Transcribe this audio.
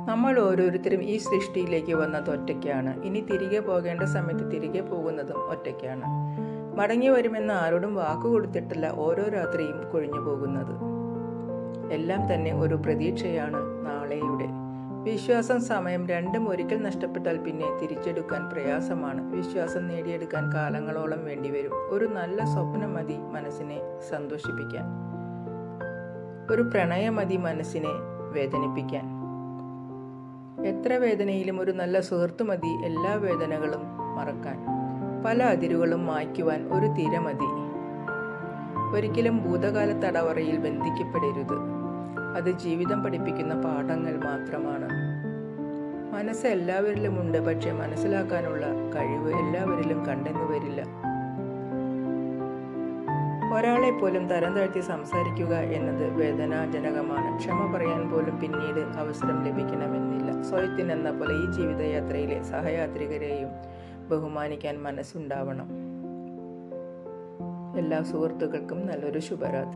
നമ്മൾ ഓരോരുത്തരും ഈ സൃഷ്ടിയിലേക്ക് വന്നത് ഒറ്റയ്ക്കാണ് ഇനി തിരികെ പോകേണ്ട സമയത്ത് തിരികെ പോകുന്നതും ഒറ്റയ്ക്കാണ് മടങ്ങി വരുമെന്ന് ആരോടും വാക്കു കൊടുത്തിട്ടല്ല ഓരോ രാത്രിയും കൊഴിഞ്ഞു പോകുന്നത് എല്ലാം തന്നെ ഒരു പ്രതീക്ഷയാണ് നാളെയുടെ വിശ്വാസം സമയം രണ്ടും ഒരിക്കൽ നഷ്ടപ്പെട്ടാൽ പിന്നെ തിരിച്ചെടുക്കാൻ പ്രയാസമാണ് വിശ്വാസം നേടിയെടുക്കാൻ കാലങ്ങളോളം വേണ്ടിവരും ഒരു നല്ല സ്വപ്നം മതി മനസ്സിനെ സന്തോഷിപ്പിക്കാൻ ഒരു പ്രണയം മതി മനസ്സിനെ വേദനിപ്പിക്കാൻ എത്ര വേദനയിലും ഒരു നല്ല സുഹൃത്ത് മതി എല്ലാ വേദനകളും മറക്കാൻ പല അതിരുകളും മായ്ക്കുവാൻ ഒരു തിര മതി ഒരിക്കലും ഭൂതകാല തടവറയിൽ ബന്ധിക്കപ്പെടരുത് അത് ജീവിതം പഠിപ്പിക്കുന്ന പാഠങ്ങൾ മാത്രമാണ് മനസ്സ് എല്ലാവരിലുമുണ്ട് പക്ഷെ മനസ്സിലാക്കാനുള്ള കഴിവ് എല്ലാവരിലും കണ്ടെന്നു വരില്ല ഒരാളെ പോലും തരം താഴ്ത്തി സംസാരിക്കുക എന്നത് വേദനാജനകമാണ് ക്ഷമ പറയാൻ പോലും പിന്നീട് അവസരം ലഭിക്കണമെന്നില്ല സ്വയത്തിനെന്ന പോലെ ഈ ജീവിതയാത്രയിലെ സഹയാത്രികരെയും ബഹുമാനിക്കാൻ മനസ്സുണ്ടാവണം എല്ലാ സുഹൃത്തുക്കൾക്കും നല്ലൊരു ശുഭരാത്രി